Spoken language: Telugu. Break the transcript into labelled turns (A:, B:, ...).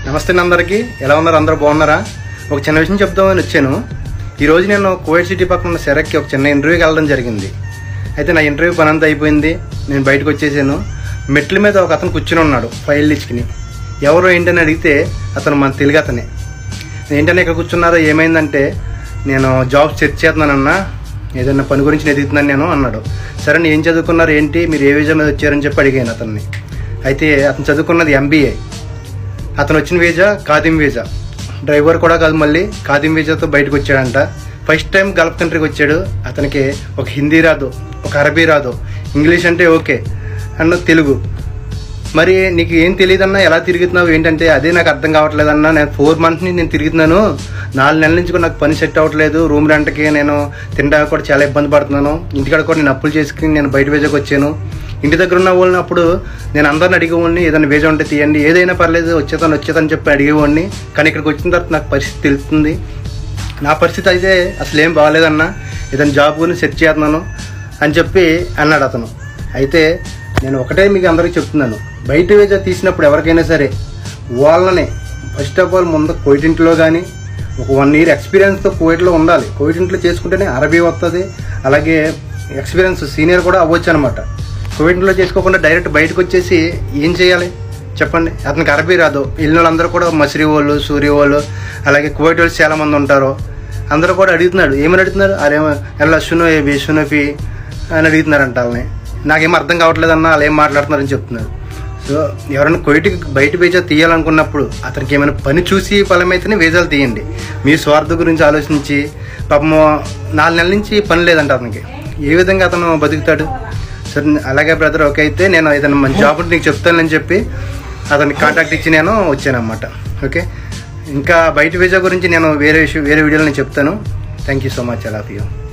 A: నమస్తే అందరికీ ఎలా ఉన్నారు అందరూ బాగున్నారా ఒక చిన్న విషయం చెప్దామని వచ్చాను ఈరోజు నేను కోవిడ్ సిటీ పక్కన ఉన్న సెరక్కి ఒక చిన్న ఇంటర్వ్యూకి వెళ్ళడం జరిగింది అయితే నా ఇంటర్వ్యూ పని అంతా అయిపోయింది నేను బయటకు వచ్చేసాను మెట్ల మీద ఒక అతను కూర్చుని ఉన్నాడు ఫైల్ ఇచ్చుకుని ఎవరో ఏంటని అడిగితే అతను మన తెలుగు అతనే ఏంటని ఇక్కడ కూర్చున్నారో ఏమైందంటే నేను జాబ్ సెర్చ్ చేస్తున్నానన్నా ఏదైనా పని గురించి ఎదుగుతున్నాను నేను అన్నాడు సరే నేను ఏం చదువుకున్నారు ఏంటి మీరు ఏ వీజా మీద వచ్చారని చెప్పి అడిగాను అతన్ని అయితే అతను చదువుకున్నది ఎంబీఏ అతను వచ్చిన వీజా ఖాదిం వీజా డ్రైవర్ కూడా కాదు మళ్ళీ ఖాదిం వీజాతో బయటకు వచ్చాడంట ఫస్ట్ టైం గల్ఫ్ కంట్రీకి వచ్చాడు అతనికి ఒక హిందీ రాదు ఒక అరబీ రాదు ఇంగ్లీష్ అంటే ఓకే అన్న తెలుగు మరి నీకు ఏం తెలియదన్నా ఎలా తిరుగుతున్నావు ఏంటంటే అదే నాకు అర్థం కావట్లేదన్నా నేను ఫోర్ మంత్స్ నుంచి నేను తిరుగుతున్నాను నాలుగు నెలల నుంచి కూడా నాకు పని సెట్ అవ్వట్లేదు రూమ్ రెంట్కి నేను తినడానికి కూడా చాలా ఇబ్బంది పడుతున్నాను ఇంటికాడ కూడా నేను అప్పులు చేసుకుని నేను బయట వేజాకి వచ్చాను ఇంటి దగ్గర ఉన్న వాళ్ళని అప్పుడు నేను అందరిని అడిగేవాడిని ఏదైనా వేజా ఉంటే తీయండి ఏదైనా పర్లేదు వచ్చేతాను వచ్చేతాను చెప్పి అడిగేవాడిని కానీ ఇక్కడికి వచ్చిన తర్వాత నాకు పరిస్థితి తెలుస్తుంది నా పరిస్థితి అయితే అసలు ఏం బాగాలేదన్నా ఏదైనా జాబ్ గురించి సెట్ చేస్తున్నాను అని చెప్పి అన్నాడు అతను అయితే నేను ఒకటే మీకు అందరికీ చెప్తున్నాను బయట వేజా తీసినప్పుడు ఎవరికైనా సరే వాళ్ళని ఫస్ట్ ఆఫ్ ఆల్ ముందు కోయిటింట్లో కానీ ఒక వన్ ఇయర్ ఎక్స్పీరియన్స్తో కోవిడ్లో ఉండాలి కోవిడింట్లో చేసుకుంటేనే అరబీ వస్తుంది అలాగే ఎక్స్పీరియన్స్ సీనియర్ కూడా అవ్వచ్చు అనమాట కోవిడ్లో చేసుకోకుండా డైరెక్ట్ బయటకు వచ్చేసి ఏం చేయాలి చెప్పండి అతనికి అరబీ రాదు వెళ్ళిన వాళ్ళందరూ కూడా మసిరి వాళ్ళు సూర్య వాళ్ళు అలాగే కువైట్ వాళ్ళు చాలా మంది ఉంటారు అందరూ కూడా అడుగుతున్నాడు ఏమని అడుగుతున్నారు అరే ఎలా షునో ఏ బి షునోఫీ అని అడుగుతున్నారంట వాళ్ళని నాకేం అర్థం కావట్లేదన్న వాళ్ళు ఏం మాట్లాడుతున్నారని చెప్తున్నారు సో ఎవరైనా కొయిటికి బయట వేజా తీయాలనుకున్నప్పుడు అతనికి ఏమైనా పని చూసి ఫలమైతేనే వేజాలు తీయండి మీ స్వార్థ గురించి ఆలోచించి పాపము నాలుగు నెలల నుంచి పని లేదంట అతనికి ఏ విధంగా అతను బతుకుతాడు సరే అలాగే బ్రదర్ ఓకే అయితే నేను ఏదైనా మంచి జాబ్ ఉంటే నీకు చెప్తానని చెప్పి అతనికి కాంటాక్ట్ ఇచ్చి నేను వచ్చాను అనమాట ఓకే ఇంకా బయట వీజా గురించి నేను వేరే విషయం వేరే వీడియోలో నేను చెప్తాను thank you so much I love you